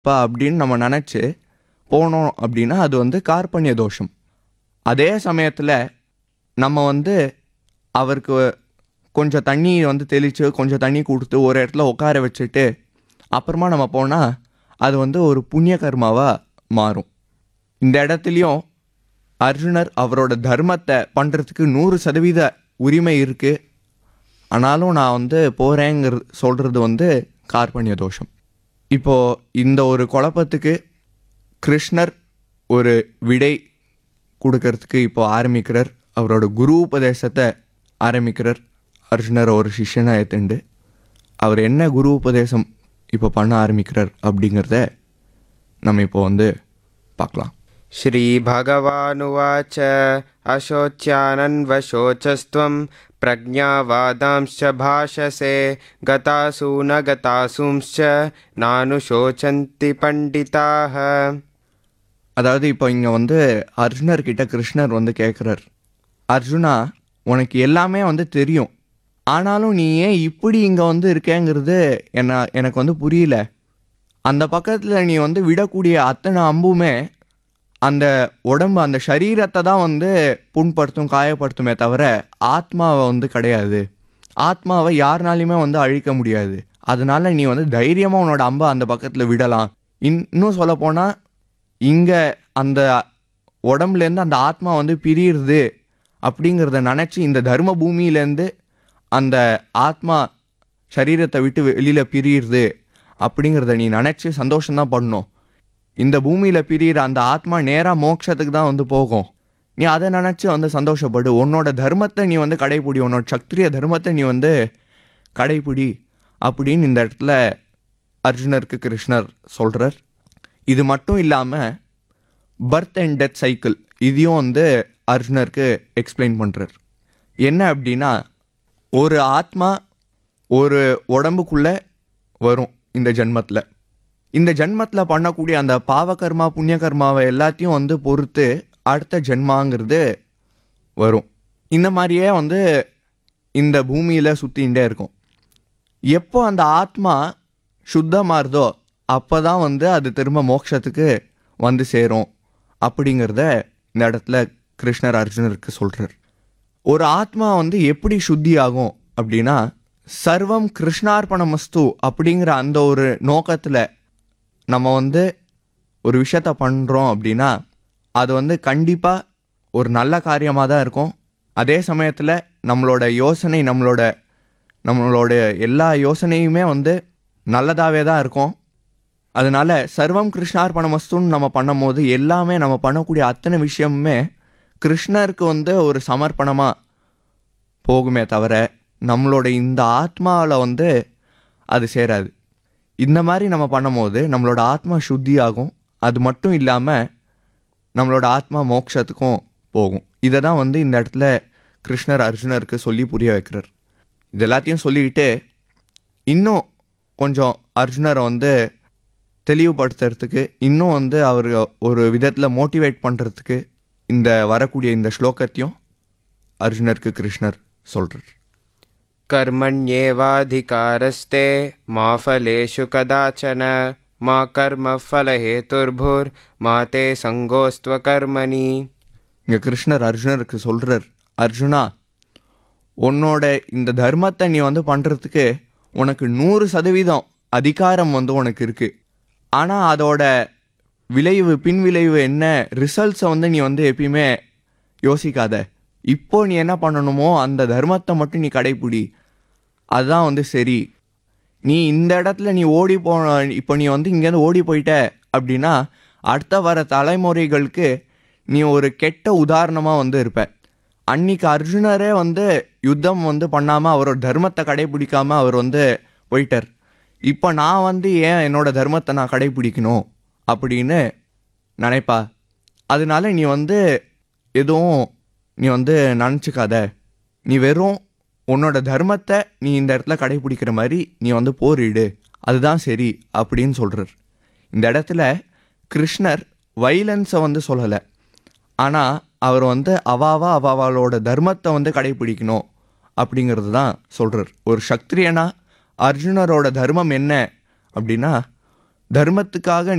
பா அப்படின்னு நம்ம நினச்சி போனோம் அப்படின்னா அது வந்து கார்பண்ய தோஷம் அதே சமயத்தில் நம்ம வந்து அவருக்கு கொஞ்சம் தண்ணி வந்து தெளித்து கொஞ்சம் தண்ணி கொடுத்து ஒரு இடத்துல உட்கார வச்சுட்டு அப்புறமா நம்ம போனால் அது வந்து ஒரு புண்ணிய கர்மாவாக மாறும் இந்த இடத்துலையும் அர்ஜுனர் அவரோட தர்மத்தை பண்ணுறதுக்கு நூறு சதவீத உரிமை இருக்குது ஆனாலும் நான் வந்து போகிறேங்கிற சொல்கிறது வந்து கார்பண்ய தோஷம் இப்போது இந்த ஒரு குழப்பத்துக்கு கிருஷ்ணர் ஒரு விடை கொடுக்கறதுக்கு இப்போ ஆரம்பிக்கிறார் அவரோட குரு உபதேசத்தை ஆரம்பிக்கிறார் அர்ஜுனர் ஒரு சிஷ்யனை ஏற்றுண்டு அவர் என்ன குரு உபதேசம் இப்போ பண்ண ஆரம்பிக்கிறார் அப்படிங்கிறத நம்ம இப்போ வந்து பார்க்கலாம் श्रीभगवानुवाच अशोच्यानन्वशोचस्त्वं प्रज्ञावादांश्च भाषसे गतासु न गतासूंश्च नानुशोचन्ति पण्डिताः அதாவது இப்போ இங்கே வந்து அர்ஜுனர் கிட்ட கிருஷ்ணர் வந்து கேட்குறார் அர்ஜுனா உனக்கு எல்லாமே வந்து தெரியும் ஆனாலும் நீ ஏன் இப்படி இங்கே வந்து இருக்கேங்கிறது என்ன எனக்கு வந்து புரியல அந்த பக்கத்தில் நீ வந்து விடக்கூடிய அத்தனை அம்புமே அந்த உடம்பு அந்த சரீரத்தை தான் வந்து புண்படுத்தும் காயப்படுத்துமே தவிர ஆத்மாவை வந்து கிடையாது ஆத்மாவை யாருனாலையுமே வந்து அழிக்க முடியாது அதனால நீ வந்து தைரியமாக உன்னோட அம்பை அந்த பக்கத்தில் விடலாம் இன் இன்னும் சொல்லப்போனால் இங்கே அந்த உடம்புலேருந்து அந்த ஆத்மா வந்து பிரியுறது அப்படிங்கிறத நினச்சி இந்த தர்ம பூமியிலேருந்து அந்த ஆத்மா சரீரத்தை விட்டு வெளியில் பிரியுறது அப்படிங்கிறத நீ நினச்சி சந்தோஷம்தான் பண்ணணும் இந்த பூமியில் பிரியிற அந்த ஆத்மா நேராக மோட்சத்துக்கு தான் வந்து போகும் நீ அதை நினச்சி வந்து சந்தோஷப்படு உன்னோட தர்மத்தை நீ வந்து கடைப்பிடி உன்னோட சக்திரிய தர்மத்தை நீ வந்து கடைப்பிடி அப்படின்னு இந்த இடத்துல அர்ஜுனருக்கு கிருஷ்ணர் சொல்கிறார் இது மட்டும் இல்லாமல் பர்த் அண்ட் டெத் சைக்கிள் இதையும் வந்து அர்ஜுனருக்கு எக்ஸ்பிளைன் பண்ணுறார் என்ன அப்படின்னா ஒரு ஆத்மா ஒரு உடம்புக்குள்ளே வரும் இந்த ஜென்மத்தில் இந்த ஜென்மத்தில் பண்ணக்கூடிய அந்த பாவகர்மா புண்ணியகர்மாவை எல்லாத்தையும் வந்து பொறுத்து அடுத்த ஜென்மாங்கிறது வரும் இந்த மாதிரியே வந்து இந்த பூமியில் சுற்றிகிட்டே இருக்கும் எப்போ அந்த ஆத்மா சுத்தமாகுதோ அப்போ தான் வந்து அது திரும்ப மோட்சத்துக்கு வந்து சேரும் அப்படிங்கிறத இந்த இடத்துல கிருஷ்ணர் அர்ஜுனருக்கு சொல்கிறார் ஒரு ஆத்மா வந்து எப்படி சுத்தி ஆகும் அப்படின்னா சர்வம் கிருஷ்ணார்ப்பணமஸ்து அப்படிங்கிற அந்த ஒரு நோக்கத்தில் நம்ம வந்து ஒரு விஷயத்த பண்ணுறோம் அப்படின்னா அது வந்து கண்டிப்பாக ஒரு நல்ல காரியமாக தான் இருக்கும் அதே சமயத்தில் நம்மளோட யோசனை நம்மளோட நம்மளோட எல்லா யோசனையுமே வந்து நல்லதாகவே தான் இருக்கும் அதனால சர்வம் கிருஷ்ணார்ப்பணமஸ்துன்னு நம்ம பண்ணும்போது எல்லாமே நம்ம பண்ணக்கூடிய அத்தனை விஷயமுமே கிருஷ்ணருக்கு வந்து ஒரு சமர்ப்பணமாக போகுமே தவிர நம்மளோட இந்த ஆத்மாவில் வந்து அது சேராது இந்த மாதிரி நம்ம பண்ணும்போது நம்மளோட ஆத்மா சுத்தி ஆகும் அது மட்டும் இல்லாமல் நம்மளோட ஆத்மா மோட்சத்துக்கும் போகும் இதை தான் வந்து இந்த இடத்துல கிருஷ்ணர் அர்ஜுனருக்கு சொல்லி புரிய வைக்கிறார் இது எல்லாத்தையும் சொல்லிக்கிட்டு இன்னும் கொஞ்சம் அர்ஜுனரை வந்து தெளிவுபடுத்துறதுக்கு இன்னும் வந்து அவர் ஒரு விதத்தில் மோட்டிவேட் பண்ணுறதுக்கு இந்த வரக்கூடிய இந்த ஸ்லோகத்தையும் அர்ஜுனருக்கு கிருஷ்ணர் சொல்கிறார் कर्मण्येवाधिकारस्ते मा फलेषु कदाचन मा कर्मफलहेतुर्भुर्मा ते सङ्गोऽस्त्वकर्मणि இங்கே கிருஷ்ணர் அர்ஜுனருக்கு சொல்கிறார் அர்ஜுனா உன்னோட இந்த தர்மத்தை நீ வந்து பண்ணுறதுக்கு உனக்கு நூறு சதவீதம் அதிகாரம் வந்து உனக்கு இருக்குது ஆனால் அதோட விளைவு பின்விளைவு என்ன ரிசல்ட்ஸை வந்து நீ வந்து எப்பயுமே யோசிக்காத இப்போ நீ என்ன பண்ணணுமோ அந்த தர்மத்தை மட்டும் நீ கடைப்பிடி அதுதான் வந்து சரி நீ இந்த இடத்துல நீ ஓடி போன இப்போ நீ வந்து இங்கேருந்து ஓடி போயிட்ட அப்படின்னா அடுத்த வர தலைமுறைகளுக்கு நீ ஒரு கெட்ட உதாரணமாக வந்து இருப்ப அன்னைக்கு அர்ஜுனரே வந்து யுத்தம் வந்து பண்ணாமல் அவரோட தர்மத்தை கடைபிடிக்காம அவர் வந்து போயிட்டார் இப்போ நான் வந்து ஏன் என்னோட தர்மத்தை நான் கடைபிடிக்கணும் அப்படின்னு நினைப்பா அதனால நீ வந்து எதுவும் நீ வந்து நினச்சிக்காத நீ வெறும் உன்னோட தர்மத்தை நீ இந்த இடத்துல கடைபிடிக்கிற மாதிரி நீ வந்து போரிடு அதுதான் சரி அப்படின்னு சொல்கிறார் இந்த இடத்துல கிருஷ்ணர் வைலன்ஸை வந்து சொல்லலை ஆனால் அவர் வந்து அவாவா அவாவாளோட தர்மத்தை வந்து கடைபிடிக்கணும் அப்படிங்கிறது தான் சொல்கிறார் ஒரு சக்திரியனா அர்ஜுனரோட தர்மம் என்ன அப்படின்னா தர்மத்துக்காக